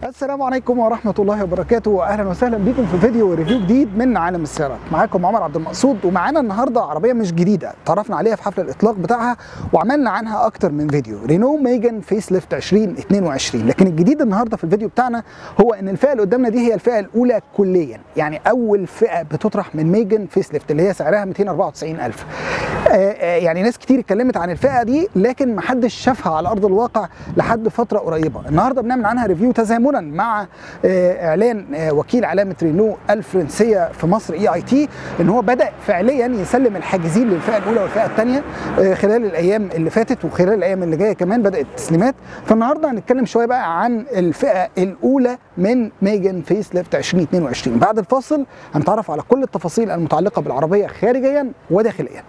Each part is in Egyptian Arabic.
السلام عليكم ورحمة الله وبركاته وأهلا وسهلا بكم في فيديو ريفيو جديد من عالم السيارات معاكم عمر عبد المقصود ومعانا النهاردة عربية مش جديدة تعرفنا عليها في حفل الإطلاق بتاعها وعملنا عنها أكتر من فيديو رينو ميجان فيس ليفت 2022 لكن الجديد النهاردة في الفيديو بتاعنا هو إن الفئة اللي قدامنا دي هي الفئة الأولى كليا يعني أول فئة بتطرح من ميجان فيس ليفت اللي هي سعرها 294000 آه آه يعني ناس كتير اتكلمت عن الفئة دي لكن محدش شافها على أرض الواقع لحد فترة قريبة النهاردة بنعمل عنها ريفيو تزامنا مع اعلان وكيل علامه رينو الفرنسيه في مصر اي اي تي ان هو بدا فعليا يسلم الحاجزين للفئه الاولى والفئه الثانيه خلال الايام اللي فاتت وخلال الايام اللي جايه كمان بدات التسليمات فالنهارده هنتكلم شويه بقى عن الفئه الاولى من ميجان فيس ليفت 2022 بعد الفاصل هنتعرف على كل التفاصيل المتعلقه بالعربيه خارجيا وداخليا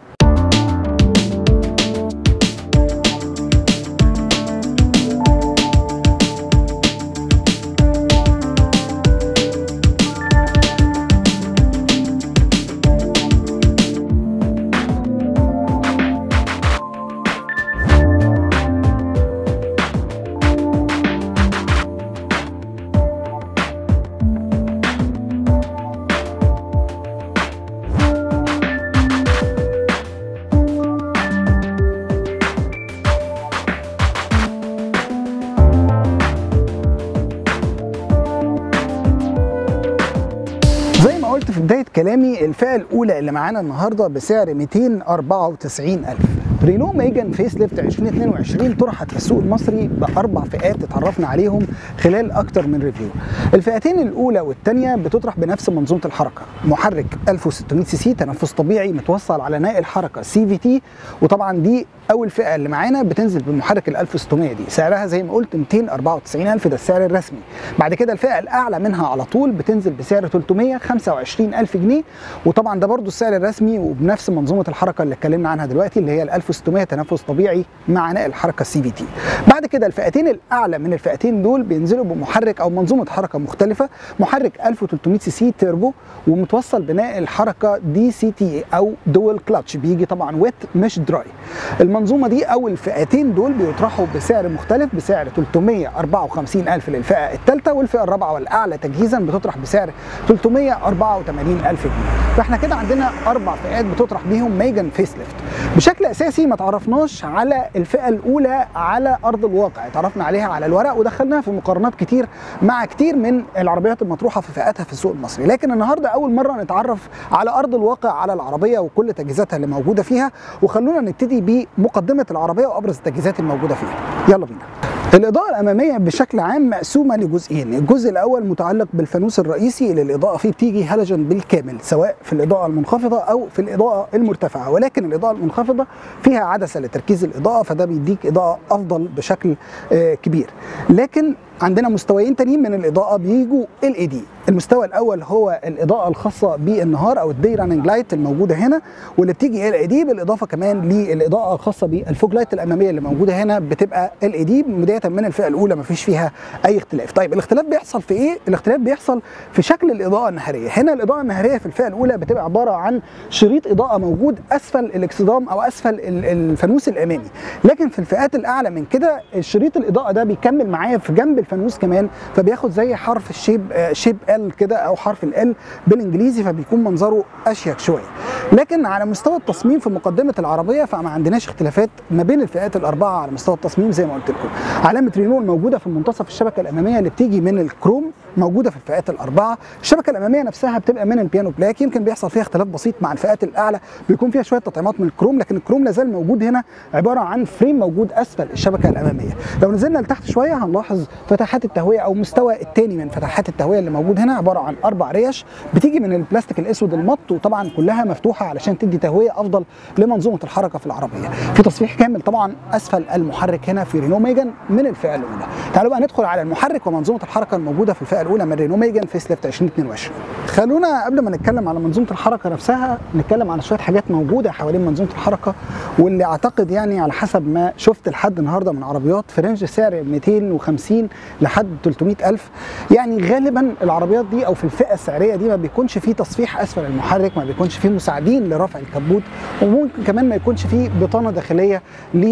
قلت في بدايه كلامي الفئه الاولى اللي معانا النهارده بسعر 294000 رينو ميجان فيس ليفت 2022 طرحت في السوق المصري باربع فئات اتعرفنا عليهم خلال اكتر من ريفيو. الفئتين الاولى والثانيه بتطرح بنفس منظومه الحركه، محرك 1600 سي سي تنفس طبيعي متوصل على ناقل حركه سي في تي وطبعا دي اول فئه اللي معانا بتنزل بالمحرك ال 1600 دي سعرها زي ما قلت 294000 ده السعر الرسمي. بعد كده الفئه الاعلى منها على طول بتنزل بسعر 325000 جنيه وطبعا ده برده السعر الرسمي وبنفس منظومه الحركه اللي اتكلمنا عنها دلوقتي اللي هي ال 1600 تنفس طبيعي مع نقل الحركه السي في تي بعد كده الفئتين الاعلى من الفئتين دول بينزلوا بمحرك او منظومه حركه مختلفه محرك 1300 سي سي تيربو ومتوصل بنقل حركه دي سي تي او دول كلاتش بيجي طبعا ويت مش دراي المنظومه دي او الفئتين دول بيطرحوا بسعر مختلف بسعر 354000 للفئه الثالثه والفئه الرابعه والاعلى تجهيزا بتطرح بسعر 384000 جنيه فاحنا كده عندنا اربع فئات بتطرح بيهم ميجان فيس ليفت بشكل اساسي ما تعرفناش على الفئه الاولى على ارض الواقع اتعرفنا عليها على الورق ودخلناها في مقارنات كتير مع كتير من العربيات المطروحه في فئاتها في السوق المصري لكن النهارده اول مره نتعرف على ارض الواقع على العربيه وكل تجهيزاتها اللي موجوده فيها وخلونا نبتدي بمقدمه العربيه وابرز التجهيزات الموجوده فيها يلا بينا الإضاءة الأمامية بشكل عام مقسومة لجزئين، الجزء الأول متعلق بالفانوس الرئيسي اللي الإضاءة فيه بتيجي هالوجن بالكامل سواء في الإضاءة المنخفضة أو في الإضاءة المرتفعة، ولكن الإضاءة المنخفضة فيها عدسة لتركيز الإضاءة فده بيديك إضاءة أفضل بشكل آه كبير، لكن عندنا مستويين تانيين من الاضاءه بيجوا ال اي دي المستوى الاول هو الاضاءه الخاصه بالنهار او الدي راننج لايت الموجوده هنا واللي بتيجي ال اي دي بالاضافه كمان للاضاءه الخاصه بالفوج لايت الاماميه اللي موجوده هنا بتبقى ال اي دي بدايه من الفئه الاولى ما فيش فيها اي اختلاف طيب الاختلاف بيحصل في ايه الاختلاف بيحصل في شكل الاضاءه النهاريه هنا الاضاءه النهاريه في الفئه الاولى بتبقى عباره عن شريط اضاءه موجود اسفل الاكسدام او اسفل الفانوس الامامي لكن في الفئات الاعلى من كده الشريط الاضاءه ده بيكمل معايا في جنب الفانوس كمان فبياخد زي حرف الشيب شيب ال كده او حرف ال بالانجليزي فبيكون منظره اشيك شويه لكن على مستوى التصميم في مقدمه العربيه فما عندناش اختلافات ما بين الفئات الاربعه على مستوى التصميم زي ما قلت لكم علامه رينو الموجوده في منتصف الشبكه الاماميه اللي بتيجي من الكروم موجوده في الفئات الاربعه الشبكه الاماميه نفسها بتبقى من البيانو بلاك يمكن بيحصل فيها اختلاف بسيط مع الفئات الاعلى بيكون فيها شويه تطعيمات من الكروم لكن الكروم لازال موجود هنا عباره عن فريم موجود اسفل الشبكه الاماميه لو نزلنا لتحت شويه هنلاحظ فتحات التهويه او المستوى الثاني من فتحات التهويه اللي موجود هنا عباره عن اربع ريش بتيجي من البلاستيك الاسود المط وطبعا كلها مفتوحه علشان تدي تهويه افضل لمنظومه الحركه في العربيه في تصفيح كامل طبعا اسفل المحرك هنا في رينو ميجان من الفئه الاولى تعالوا بقى ندخل على المحرك ومنظومه الحركه الموجوده في الفئه الفئه الاولى من رينو ميجان فيس ليفت 2022 خلونا قبل ما نتكلم على منظومه الحركه نفسها نتكلم على شويه حاجات موجوده حوالين منظومه الحركه واللي اعتقد يعني على حسب ما شفت لحد النهارده من عربيات في رينج سعر 250 لحد 300 الف يعني غالبا العربيات دي او في الفئه السعريه دي ما بيكونش فيه تصفيح اسفل المحرك ما بيكونش فيه مساعدين لرفع الكبوت وممكن كمان ما يكونش فيه بطانه داخليه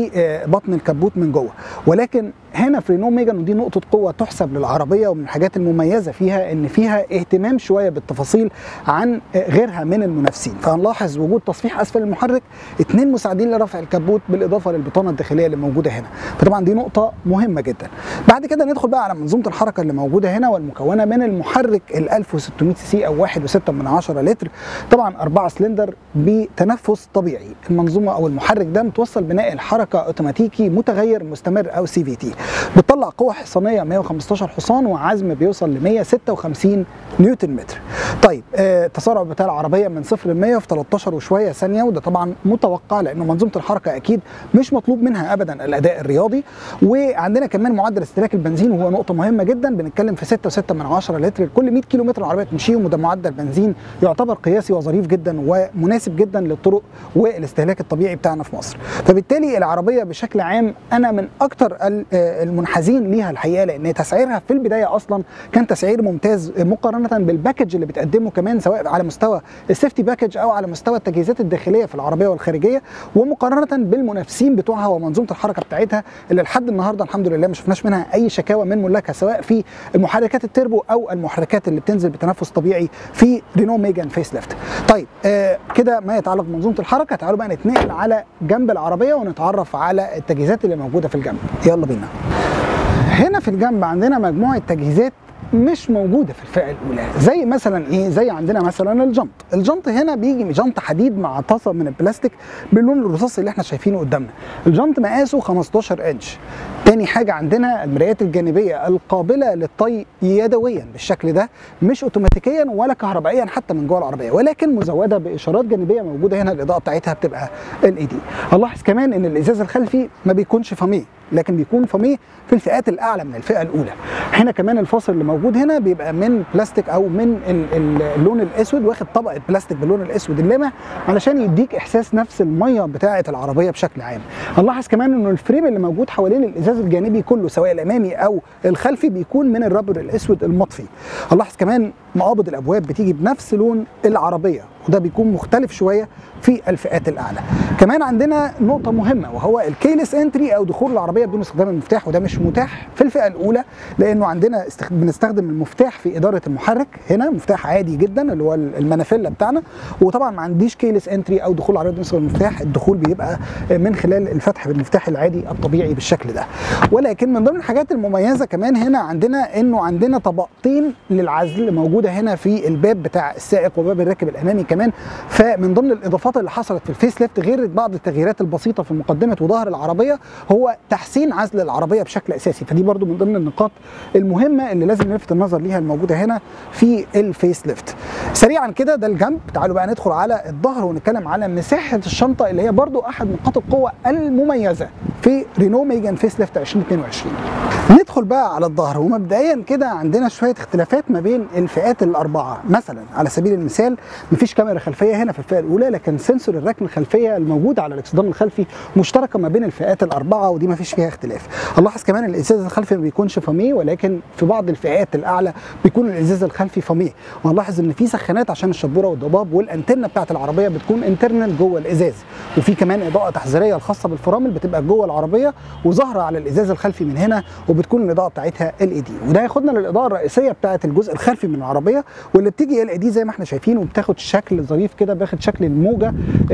لبطن الكبوت من جوه ولكن هنا في رينو ميجان ودي نقطه قوه تحسب للعربيه ومن الحاجات المميزه فيها ان فيها اهتمام شويه بالتفاصيل عن غيرها من المنافسين فهنلاحظ وجود تصفيح اسفل المحرك اثنين مساعدين لرفع الكبوت بالاضافه للبطانه الداخليه اللي موجوده هنا فطبعا دي نقطه مهمه جدا بعد كده ندخل بقى على منظومه الحركه اللي موجوده هنا والمكونه من المحرك ال 1600 سي سي او 1.6 من 10 لتر طبعا 4 سلندر بتنفس طبيعي المنظومه او المحرك ده متوصل بنقل حركه اوتوماتيكي متغير مستمر او سي في تي بتطلع قوه حصانيه 115 حصان وعزم بيوصل ل 156 نيوتن متر طيب آه التسارع بتاع العربيه من 0 ل 100 في 13 وشويه ثانيه وده طبعا متوقع لانه منظومه الحركه اكيد مش مطلوب منها ابدا الاداء الرياضي وعندنا كمان معدل استهلاك البنزين وهو نقطه مهمه جدا بنتكلم في 6.6 من 10 لتر لكل 100 كيلو متر العربيه تمشيهم وده معدل بنزين يعتبر قياسي وظريف جدا ومناسب جدا للطرق والاستهلاك الطبيعي بتاعنا في مصر فبالتالي العربيه بشكل عام انا من اكتر المنحازين ليها الحقيقه لان تسعيرها في البدايه اصلا كان تسعير ممتاز مقارنه بالباكج اللي بتقدمه كمان سواء على مستوى السيفتي باكج او على مستوى التجهيزات الداخليه في العربيه والخارجيه ومقارنه بالمنافسين بتوعها ومنظومه الحركه بتاعتها اللي لحد النهارده الحمد لله ما شفناش منها اي شكاوى من ملاكها سواء في المحركات التربو او المحركات اللي بتنزل بتنفس طبيعي في رينو ميجان فيس ليفت. طيب آه كده ما يتعلق بمنظومه الحركه تعالوا بقى نتنقل على جنب العربيه ونتعرف على التجهيزات اللي موجوده في الجنب يلا بينا. هنا في الجنب عندنا مجموعه تجهيزات مش موجوده في الفئه الاولى زي مثلا ايه زي عندنا مثلا الجنط الجنط هنا بيجي جنط حديد مع طاسه من البلاستيك باللون الرصاصي اللي احنا شايفينه قدامنا الجنط مقاسه 15 انش تاني حاجه عندنا المرايات الجانبيه القابله للطي يدويا بالشكل ده مش اوتوماتيكيا ولا كهربائيا حتى من جوه العربيه ولكن مزوده باشارات جانبيه موجوده هنا الاضاءه بتاعتها بتبقى ال اي دي هنلاحظ كمان ان الازاز الخلفي ما بيكونش فاميه لكن بيكون فاميه في الفئات الاعلى من الفئه الاولى هنا كمان الفاصل اللي موجود هنا بيبقى من بلاستيك او من اللون الاسود واخد طبقه بلاستيك باللون الاسود اللامع علشان يديك احساس نفس الميه بتاعه العربيه بشكل عام هنلاحظ كمان انه الفريم اللي موجود حوالين الازاز الجانبي كله سواء الامامي او الخلفي بيكون من الرابر الاسود المطفي هنلاحظ كمان مقابض الابواب بتيجي بنفس لون العربيه وده بيكون مختلف شويه في الفئات الاعلى كمان عندنا نقطه مهمه وهو الكيلس انتري او دخول العربيه بدون استخدام المفتاح وده مش متاح في الفئه الاولى لانه عندنا استخ... بنستخدم المفتاح في اداره المحرك هنا مفتاح عادي جدا اللي هو المانافيلا بتاعنا وطبعا ما عنديش كيلس انتري او دخول العربيه بدون استخدام المفتاح الدخول بيبقى من خلال الفتح بالمفتاح العادي الطبيعي بالشكل ده ولكن من ضمن الحاجات المميزه كمان هنا عندنا انه عندنا طبقتين للعزل موجوده هنا في الباب بتاع السائق وباب الراكب الامامي كمان فمن ضمن الاضافات اللي حصلت في الفيس ليفت غير بعض التغييرات البسيطه في مقدمه وظهر العربيه هو تحسين عزل العربيه بشكل اساسي فدي برضو من ضمن النقاط المهمه اللي لازم نلفت النظر ليها الموجوده هنا في الفيس ليفت سريعا كده ده الجنب تعالوا بقى ندخل على الظهر ونتكلم على مساحه الشنطه اللي هي برضو احد نقاط القوه المميزه في رينو ميجان فيس ليفت 2022 ندخل بقى على الظهر ومبدئيا كده عندنا شويه اختلافات ما بين الفئات الاربعه مثلا على سبيل المثال مفيش كاميرا خلفيه هنا في الفئه الاولى لكن سنسور الركن الخلفيه الموجود على الاكسدام الخلفي مشتركه ما بين الفئات الاربعه ودي مفيش فيها اختلاف نلاحظ كمان الازاز الخلفي ما بيكونش فاميه ولكن في بعض الفئات الاعلى بيكون الازاز الخلفي فاميه وهنلاحظ ان في سخانات عشان الشبوره والضباب والانتنه بتاعه العربيه بتكون انترنال جوه الازاز وفي كمان اضاءه تحذيريه الخاصه بالفرامل بتبقى جوه العربيه وظاهره على الازاز الخلفي من هنا وبتكون الاضاءه بتاعتها ال اي دي وده هياخدنا للاضاءه الرئيسيه بتاعه الجزء الخلفي من العربيه واللي بتيجي ال اي دي زي ما احنا شايفين وبتاخد شكل ظريف كده بياخد شكل الموجه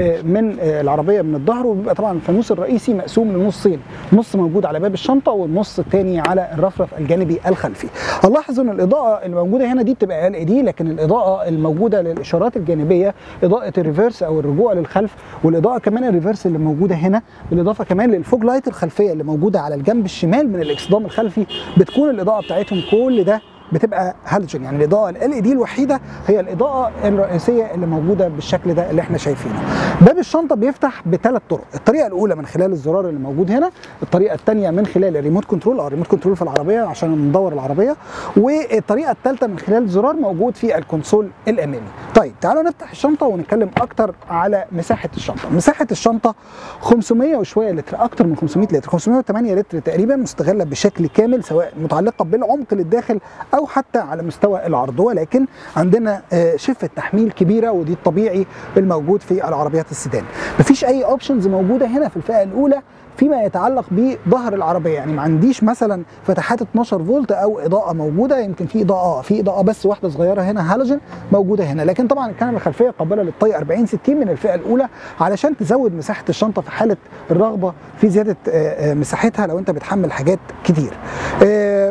من العربيه من الظهر وبيبقى طبعا الفانوس الرئيسي مقسوم لنصين نص موجود على باب الشنطه والنص الثاني على الرفرف الجانبي الخلفي هنلاحظ ان الاضاءه اللي موجوده هنا دي بتبقى ال اي دي لكن الاضاءه الموجوده للاشارات الجانبيه اضاءه الريفرس او الرجوع للخلف والاضاءه كمان الريفرس اللي موجوده هنا بالاضافه كمان للفوج لايت الخلفيه اللي موجوده على الجنب الشمال من الاكسدام الخلفي بتكون الاضاءه بتاعتهم كل ده بتبقى هالوجين يعني الاضاءه ال اي دي الوحيده هي الاضاءه الرئيسيه اللي موجوده بالشكل ده اللي احنا شايفينه باب الشنطه بيفتح بثلاث طرق الطريقه الاولى من خلال الزرار اللي موجود هنا الطريقه الثانيه من خلال الريموت كنترول او الريموت كنترول في العربيه عشان ندور العربيه والطريقه الثالثه من خلال زرار موجود في الكونسول الامامي طيب تعالوا نفتح الشنطه ونتكلم اكتر على مساحه الشنطه مساحه الشنطه 500 وشويه لتر اكتر من 500 لتر 508 لتر تقريبا مستغله بشكل كامل سواء متعلقه بالعمق للداخل او حتى على مستوى العرض ولكن عندنا آه، شفه تحميل كبيره ودي الطبيعي الموجود في العربيات السيدان مفيش اي اوبشنز موجوده هنا في الفئه الاولى فيما يتعلق بظهر العربيه يعني ما عنديش مثلا فتحات 12 فولت او اضاءه موجوده يمكن في اضاءه في اضاءه بس واحده صغيره هنا هالوجين موجوده هنا لكن طبعا الكاميرا الخلفيه قابله للطي 40 60 من الفئه الاولى علشان تزود مساحه الشنطه في حاله الرغبه في زياده آه، آه، مساحتها لو انت بتحمل حاجات كتير آه،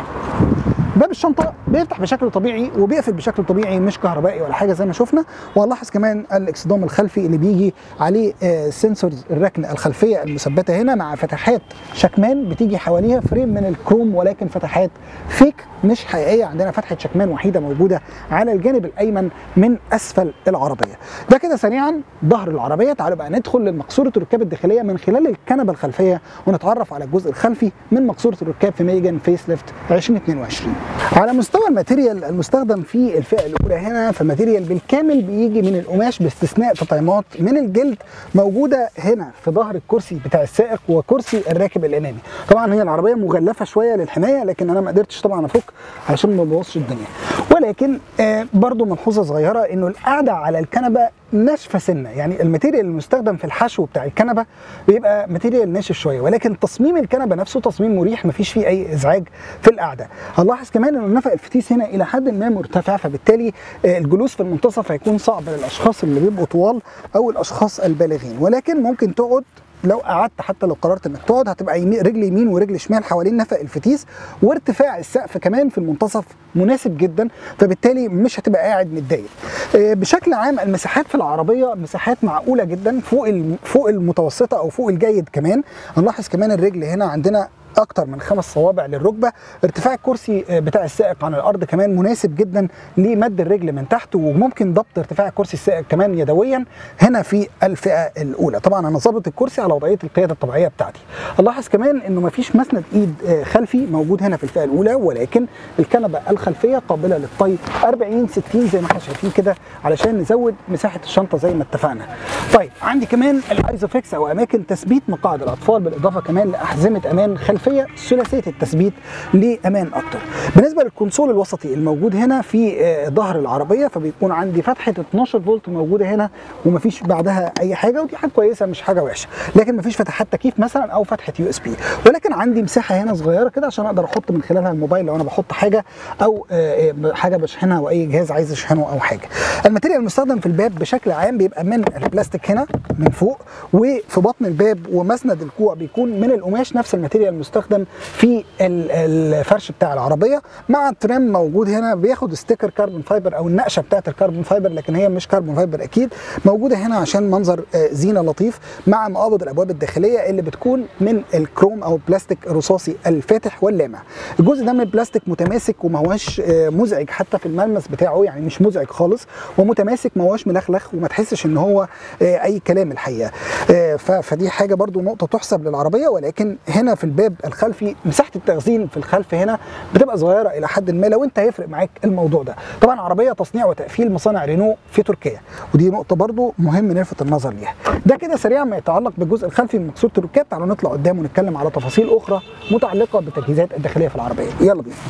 باب الشنطه بيفتح بشكل طبيعي وبيقفل بشكل طبيعي مش كهربائي ولا حاجه زي ما شفنا وهنلاحظ كمان الاكسدام الخلفي اللي بيجي عليه آه، سنسور الركن الخلفيه المثبته هنا مع فتحات شكمان بتيجي حواليها فريم من الكروم ولكن فتحات فيك مش حقيقيه عندنا فتحه شكمان وحيده موجوده على الجانب الايمن من اسفل العربيه ده كده سريعا ظهر العربيه تعالوا بقى ندخل لمقصوره الركاب الداخليه من خلال الكنبه الخلفيه ونتعرف على الجزء الخلفي من مقصوره الركاب في ميجان فيس ليفت 2022 على مستوى الماتيريال المستخدم في الفئه الاولى هنا فماتيريال بالكامل بيجي من القماش باستثناء تطعيمات من الجلد موجوده هنا في ظهر الكرسي بتاع السائق وكرسي الراكب الامامي طبعا هي العربيه مغلفه شويه للحمايه لكن انا ما قدرتش طبعا افك عشان ما ابوظش الدنيا ولكن آه برضو ملحوظه صغيره انه القعده على الكنبه ناشفه سنه يعني الماتيريال المستخدم في الحشو بتاع الكنبه بيبقى ماتيريال ناشف شويه ولكن تصميم الكنبه نفسه تصميم مريح مفيش فيه اي ازعاج في القعده هنلاحظ كمان ان نفق الفتيس هنا الى حد ما مرتفع فبالتالي آه، الجلوس في المنتصف هيكون صعب للاشخاص اللي بيبقوا طوال او الاشخاص البالغين ولكن ممكن تقعد لو قعدت حتى لو قررت انك تقعد هتبقى يمين رجل يمين ورجل شمال حوالين نفق الفتيس وارتفاع السقف كمان في المنتصف مناسب جدا فبالتالي مش هتبقى قاعد متضايق آه، بشكل عام المساحات في العربيه مساحات معقوله جدا فوق الم- فوق المتوسطه او فوق الجيد كمان هنلاحظ كمان الرجل هنا عندنا اكتر من خمس صوابع للركبه ارتفاع الكرسي آه، بتاع السائق عن الارض كمان مناسب جدا لمد الرجل من تحت وممكن ضبط ارتفاع كرسي السائق كمان يدويا هنا في الفئه الاولى طبعا انا ظابط الكرسي على وضعيه القياده الطبيعيه بتاعتي الاحظ كمان انه مفيش مسند ايد آه، خلفي موجود هنا في الفئه الاولى ولكن الكنبه الخلفيه قابله للطي 40 60 زي ما احنا شايفين كده علشان نزود مساحه الشنطه زي ما اتفقنا طيب عندي كمان الايزوفيكس او اماكن تثبيت مقاعد الاطفال بالاضافه كمان لاحزمه امان خلفيه ثلاثيه التثبيت لامان اكتر بالنسبه للكونسول الوسطي الموجود هنا في آه، ظهر العربيه فبيكون عندي فتحه 12 فولت موجوده هنا ومفيش بعدها اي حاجه ودي حاجه كويسه مش حاجه وحشه لكن مفيش فتحات تكييف مثلا او فتحه يو اس بي ولكن عندي مساحه هنا صغيره كده عشان اقدر احط من خلالها الموبايل لو انا بحط حاجه او آه، آه، حاجه بشحنها او اي جهاز عايز اشحنه او حاجه الماتيريال المستخدم في الباب بشكل عام بيبقى من البلاستيك هنا من فوق وفي بطن الباب ومسند الكوع بيكون من القماش نفس الماتيريال المستخدم في ال- الفرش بتاع العربيه مع ترام موجود هنا بياخد ستيكر كربون فايبر او النقشه بتاعت الكربون فايبر لكن هي مش كربون فايبر اكيد موجوده هنا عشان منظر آه، زينه لطيف مع مقابض الابواب الداخليه اللي بتكون من الكروم او البلاستيك الرصاصي الفاتح واللامع الجزء ده من البلاستيك متماسك وما هوش آه، مزعج حتى في الملمس بتاعه يعني مش مزعج خالص ومتماسك ما هوش ملخلخ وما تحسش ان هو آه، اي كلام الحقيقه آه، ف- فدي حاجه برضو نقطه تحسب للعربيه ولكن هنا في الباب الخلفي مساحه التخزين في الخلف هنا بتبقى صغيره الى حد ما لو انت هيفرق معاك الموضوع ده طبعا عربيه تصنيع وتقفيل مصانع رينو في تركيا ودي نقطه برضو مهم نلفت النظر ليها ده كده سريعا ما يتعلق بالجزء الخلفي من مقصوره الركاب تعالوا نطلع قدام ونتكلم على تفاصيل اخرى متعلقه بالتجهيزات الداخليه في العربيه يلا بينا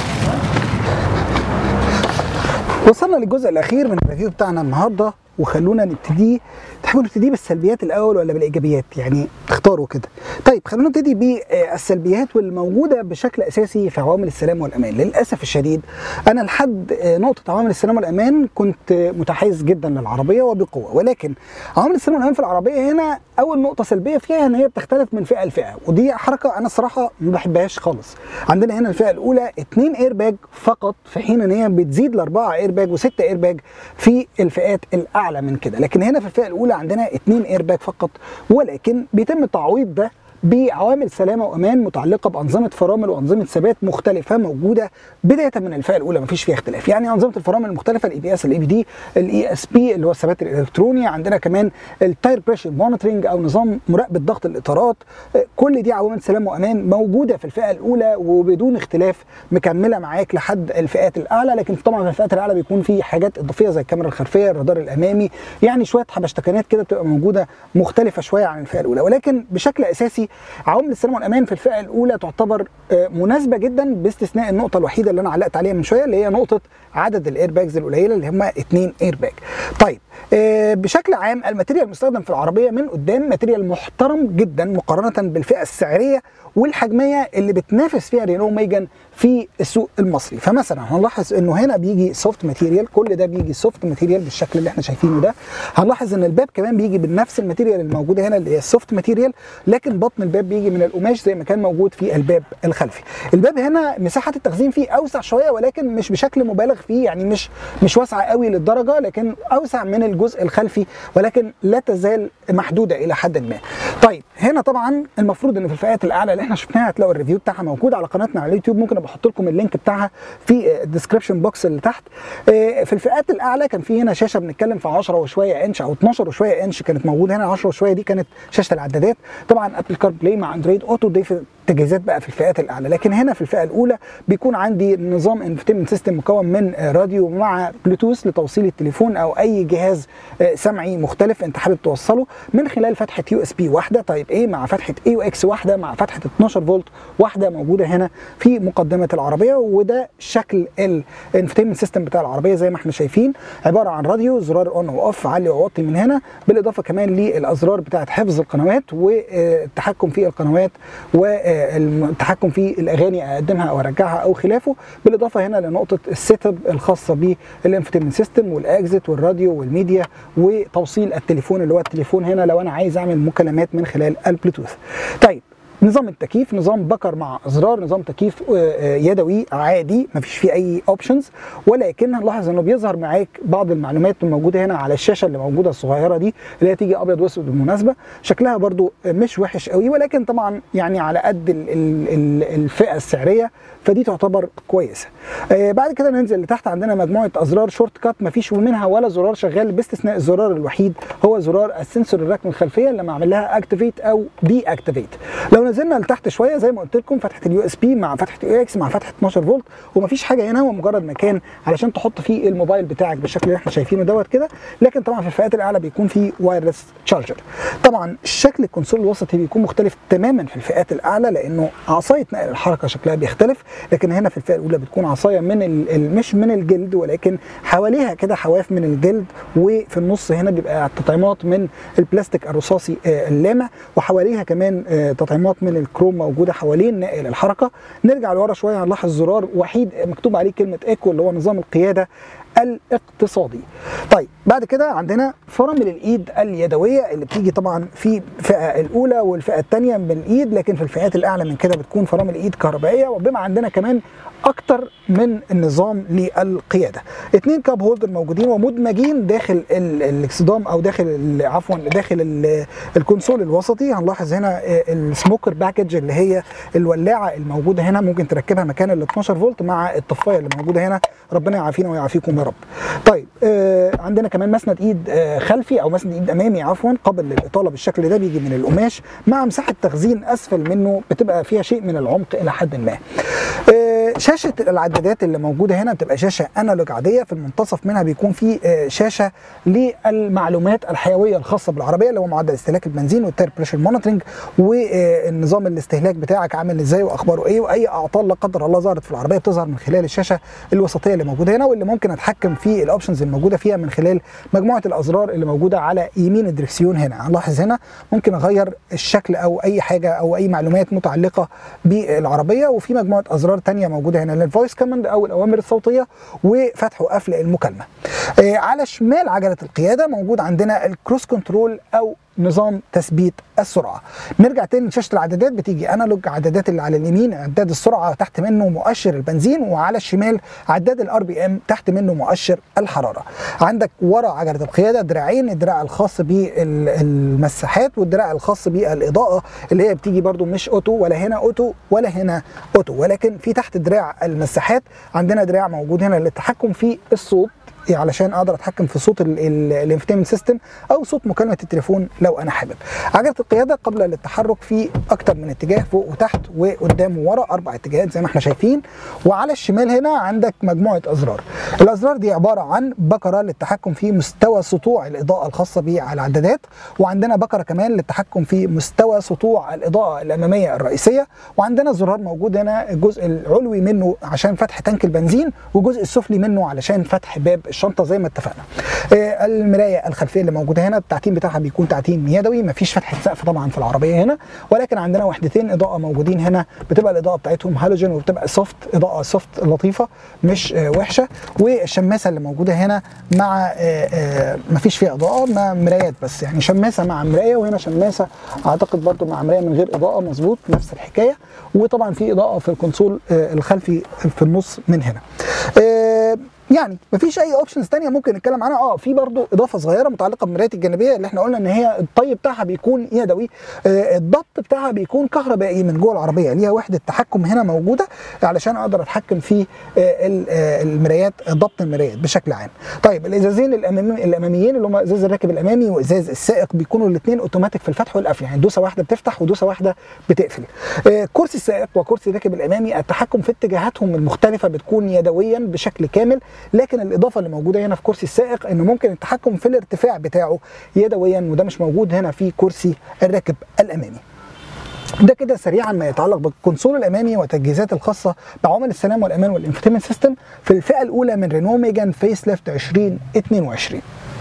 وصلنا للجزء الاخير من الريفيو بتاعنا النهارده وخلونا نبتدي تحبوا نبتدي بالسلبيات الاول ولا بالايجابيات يعني اختاروا كده طيب خلونا نبتدي بالسلبيات والموجوده بشكل اساسي في عوامل السلام والامان للاسف الشديد انا لحد آه، نقطه عوامل السلام والامان كنت آه، متحيز جدا للعربيه وبقوه ولكن عوامل السلام والامان في العربيه هنا اول نقطه سلبيه فيها ان هي بتختلف من فئه لفئه ودي حركه انا الصراحه ما بحبهاش خالص عندنا هنا الفئه الاولى اتنين اير باج فقط في حين ان هي بتزيد لاربعه اير باج وسته اير باج في الفئات الاعلى من كده لكن هنا في الفئه الاولى عندنا اتنين اير باج فقط ولكن بيتم تعويض ده بعوامل سلامه وامان متعلقه بانظمه فرامل وانظمه ثبات مختلفه موجوده بدايه من الفئه الاولى مفيش فيها اختلاف يعني انظمه الفرامل المختلفه الاي بي اس الاي بي دي الاي اس بي اللي هو الثبات الالكتروني عندنا كمان التاير بريشر مونيتورنج او نظام مراقبه ضغط الاطارات كل دي عوامل سلامه وامان موجوده في الفئه الاولى وبدون اختلاف مكمله معاك لحد الفئات الاعلى لكن طبعا في الفئات الاعلى بيكون في حاجات اضافيه زي الكاميرا الخلفيه الرادار الامامي يعني شويه حبشتكنات كده بتبقى موجوده مختلفه شويه عن الفئه الاولى ولكن بشكل اساسي عوامل السلامه والامان في الفئه الاولى تعتبر مناسبه جدا باستثناء النقطه الوحيده اللي انا علقت عليها من شويه اللي هي نقطه عدد الاير باجز القليله اللي هم اثنين اير باج طيب بشكل عام الماتيريال المستخدم في العربيه من قدام ماتيريال محترم جدا مقارنه بالفئه السعريه والحجميه اللي بتنافس فيها رينو ميجان في السوق المصري فمثلا هنلاحظ انه هنا بيجي سوفت ماتيريال كل ده بيجي سوفت ماتيريال بالشكل اللي احنا شايفينه ده هنلاحظ ان الباب كمان بيجي بنفس الماتيريال الموجوده هنا اللي هي السوفت ماتيريال لكن بطن الباب بيجي من القماش زي ما كان موجود في الباب الخلفي الباب هنا مساحه التخزين فيه اوسع شويه ولكن مش بشكل مبالغ فيه يعني مش مش واسعه قوي للدرجه لكن اوسع من الجزء الخلفي ولكن لا تزال محدوده الى حد ما طيب هنا طبعا المفروض ان في الفئات الاعلى اللي احنا شفناها هتلاقوا الريفيو بتاعها موجود على قناتنا على اليوتيوب ممكن ابقى احط لكم اللينك بتاعها في الديسكربشن بوكس اللي تحت في الفئات الاعلى كان في هنا شاشه بنتكلم في 10 وشويه انش او 12 وشويه انش كانت موجوده هنا 10 وشويه دي كانت شاشه العدادات طبعا ابل كار بلاي مع اندرويد اوتو دي في التجهيزات بقى في الفئات الاعلى لكن هنا في الفئه الاولى بيكون عندي نظام انفتينمنت سيستم مكون من راديو مع بلوتوث لتوصيل التليفون او اي جهاز سمعي مختلف انت حابب توصله من خلال فتحه يو اس بي واحده طيب ايه مع فتحه اي يو اكس واحده مع فتحه 12 فولت واحده موجوده هنا في مقدمه العربيه وده شكل الانفتينمنت سيستم بتاع العربيه زي ما احنا شايفين عباره عن راديو زرار اون واوف علي واوطي من هنا بالاضافه كمان للازرار بتاعه حفظ القنوات والتحكم في القنوات و التحكم في الاغاني اقدمها او ارجعها او خلافه بالاضافه هنا لنقطه السيت اب الخاصه بالانفتينمنت سيستم والاكزit والراديو والميديا وتوصيل التليفون اللي هو التليفون هنا لو انا عايز اعمل مكالمات من خلال البلوتوث طيب نظام التكييف نظام بكر مع ازرار نظام تكييف يدوي عادي مفيش فيه اي اوبشنز ولكن هنلاحظ انه بيظهر معاك بعض المعلومات الموجوده هنا على الشاشه اللي موجوده الصغيره دي اللي هي تيجي ابيض واسود بالمناسبه شكلها برده مش وحش قوي ولكن طبعا يعني على قد ال ال ال الفئه السعريه فدي تعتبر كويسه آه بعد كده ننزل لتحت عندنا مجموعه ازرار شورت كات مفيش منها ولا زرار شغال باستثناء الزرار الوحيد هو زرار السنسور الركن الخلفيه اللي معمل لها اكتيفيت او دي اكتيفيت لو نزلنا لتحت شويه زي ما قلت لكم فتحه اليو اس بي مع فتحه يو اكس مع فتحه 12 فولت ومفيش حاجه هنا هو مجرد مكان علشان تحط فيه الموبايل بتاعك بالشكل اللي احنا شايفينه دوت كده لكن طبعا في الفئات الاعلى بيكون فيه وايرلس تشارجر طبعا شكل الكونسول الوسطي بيكون مختلف تماما في الفئات الاعلى لانه عصايه نقل الحركه شكلها بيختلف لكن هنا في الفئه الاولى بتكون عصايه من مش من الجلد ولكن حواليها كده حواف من الجلد وفي النص هنا بيبقى تطعيمات من البلاستيك الرصاصي اللامع وحواليها كمان تطعيمات من الكروم موجوده حوالين نقل الحركه نرجع لورا شويه هنلاحظ زرار وحيد مكتوب عليه كلمه ايكو اللي هو نظام القياده الاقتصادي طيب بعد كده عندنا فرامل الايد اليدويه اللي بتيجي طبعا في الفئه الاولى والفئه الثانيه من الايد لكن في الفئات الاعلى من كده بتكون فرامل ايد كهربائيه وبما عندنا كمان اكتر من النظام للقياده اثنين كاب هولدر موجودين ومدمجين داخل الاكسدام او داخل عفوا داخل الكونسول الوسطي هنلاحظ هنا السموكر باكج اللي هي الولاعه الموجوده هنا ممكن تركبها مكان ال 12 فولت مع الطفايه اللي موجوده هنا ربنا يعافينا ويعافيكم يا رب طيب آه عندنا كمان مسند ايد آه خلفي او مسند ايد امامي عفوا قابل للاطاله بالشكل ده بيجي من القماش مع مساحه تخزين اسفل منه بتبقى فيها شيء من العمق الى حد ما آه شاشه العدادات اللي موجوده هنا بتبقى شاشه انالوج عاديه في المنتصف منها بيكون في آه شاشه للمعلومات الحيويه الخاصه بالعربيه اللي هو معدل استهلاك البنزين والتاير بريشر مونيتورنج والنظام الاستهلاك بتاعك عامل ازاي واخباره ايه واي اعطال لا قدر الله ظهرت في العربيه بتظهر من خلال الشاشه الوسطيه اللي موجوده هنا واللي ممكن اتحكم في الاوبشنز الموجوده فيها من خلال مجموعه الازرار اللي موجوده على يمين الدركسيون هنا هنلاحظ هنا ممكن اغير الشكل او اي حاجه او اي معلومات متعلقه بالعربيه وفي مجموعه ازرار ثانيه موجوده هنا للفويس كوماند او الاوامر الصوتيه وفتح وقفل المكالمه آه على شمال عجله القياده موجود عندنا الكروس كنترول او نظام تثبيت السرعه نرجع تاني لشاشه العدادات بتيجي انالوج عدادات اللي على اليمين عداد السرعه تحت منه مؤشر البنزين وعلى الشمال عداد الار بي ام تحت منه مؤشر الحراره عندك ورا عجله القياده دراعين الدراع الخاص بالمساحات والدراع الخاص بالاضاءه اللي هي بتيجي برده مش اوتو ولا هنا اوتو ولا هنا اوتو ولكن في تحت دراع المساحات عندنا دراع موجود هنا للتحكم في الصوت علشان اقدر اتحكم في صوت الانفتيمنت سيستم او صوت مكالمه التليفون لو انا حابب عجله القياده قبل للتحرك في اكتر من اتجاه فوق وتحت وقدام وورا اربع اتجاهات زي ما احنا شايفين وعلى الشمال هنا عندك مجموعه ازرار الازرار دي عباره عن بكره للتحكم في مستوى سطوع الاضاءه الخاصه بالعدادات وعندنا بكره كمان للتحكم في مستوى سطوع الاضاءه الاماميه الرئيسيه وعندنا زرار موجود هنا الجزء العلوي منه عشان فتح تانك البنزين والجزء السفلي منه علشان فتح باب الشنطه زي ما اتفقنا آه المرايه الخلفيه اللي موجوده هنا التعتيم بتاعها بيكون تعتيم يدوي مفيش فتحه سقف طبعا في العربيه هنا ولكن عندنا وحدتين اضاءه موجودين هنا بتبقى الاضاءه بتاعتهم هالوجين وبتبقى سوفت اضاءه سوفت لطيفه مش آه وحشه والشماسه اللي موجوده هنا مع آه مفيش فيها اضاءه مع مرايات بس يعني شماسه مع مرايه وهنا شماسه اعتقد برده مع مرايه من غير اضاءه مظبوط نفس الحكايه وطبعا في اضاءه في الكونسول الخلفي في النص من هنا يعني مفيش اي اوبشنز ثانيه ممكن نتكلم عنها اه في برضو اضافه صغيره متعلقه بالمرايات الجانبيه اللي احنا قلنا ان هي الطي بتاعها بيكون يدوي آه الضبط بتاعها بيكون كهربائي من جوه العربيه ليها وحده تحكم هنا موجوده علشان اقدر اتحكم في آه المرايات ضبط المرايات بشكل عام طيب الازازين الامامي الاماميين اللي هم ازاز الراكب الامامي وازاز السائق بيكونوا الاثنين اوتوماتيك في الفتح والقفل يعني دوسه واحده بتفتح ودوسه واحده بتقفل آه كرسي السائق وكرسي الراكب الامامي التحكم في اتجاهاتهم المختلفه بتكون يدويا بشكل كامل لكن الاضافه اللي موجوده هنا في كرسي السائق انه ممكن التحكم في الارتفاع بتاعه يدويا وده مش موجود هنا في كرسي الراكب الامامي ده كده سريعا ما يتعلق بالكونسول الامامي والتجهيزات الخاصه بعوامل السلام والامان والانفتيمنت سيستم في الفئه الاولى من رينو ميجان فيس ليفت 2022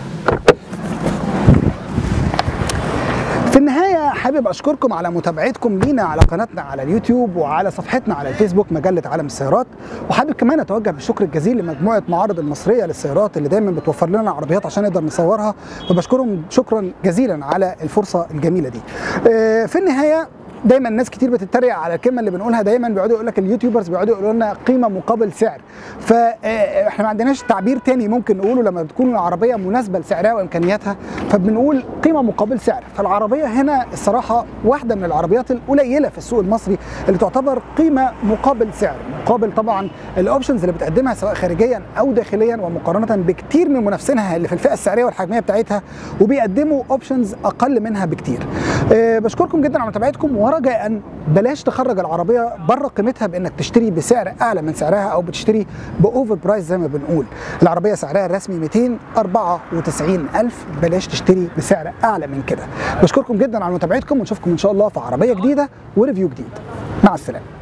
في النهاية حابب أشكركم على متابعتكم لينا على قناتنا على اليوتيوب وعلى صفحتنا على الفيسبوك مجلة عالم السيارات وحابب كمان أتوجه بالشكر الجزيل لمجموعة معارض المصرية للسيارات اللي دايما بتوفر لنا عربيات عشان نقدر نصورها فبشكرهم شكرا جزيلا على الفرصة الجميلة دي في النهاية دايما ناس كتير بتتريق على الكلمه اللي بنقولها دايما بيقعدوا يقول لك اليوتيوبرز بيقعدوا يقولوا لنا قيمه مقابل سعر فاحنا ما عندناش تعبير تاني ممكن نقوله لما بتكون العربيه مناسبه لسعرها وامكانياتها فبنقول قيمه مقابل سعر فالعربيه هنا الصراحه واحده من العربيات القليله في السوق المصري اللي تعتبر قيمه مقابل سعر مقابل طبعا الاوبشنز اللي بتقدمها سواء خارجيا او داخليا ومقارنه بكتير من منافسينها اللي في الفئه السعريه والحجميه بتاعتها وبيقدموا اوبشنز اقل منها بكتير أه بشكركم جدا على متابعتكم ورجاء بلاش تخرج العربيه بره قيمتها بانك تشتري بسعر اعلى من سعرها او بتشتري باوفر برايس زي ما بنقول العربيه سعرها الرسمي 294 الف بلاش تشتري بسعر اعلى من كده بشكركم جدا على متابعتكم ونشوفكم ان شاء الله في عربيه جديده وريفيو جديد مع السلامه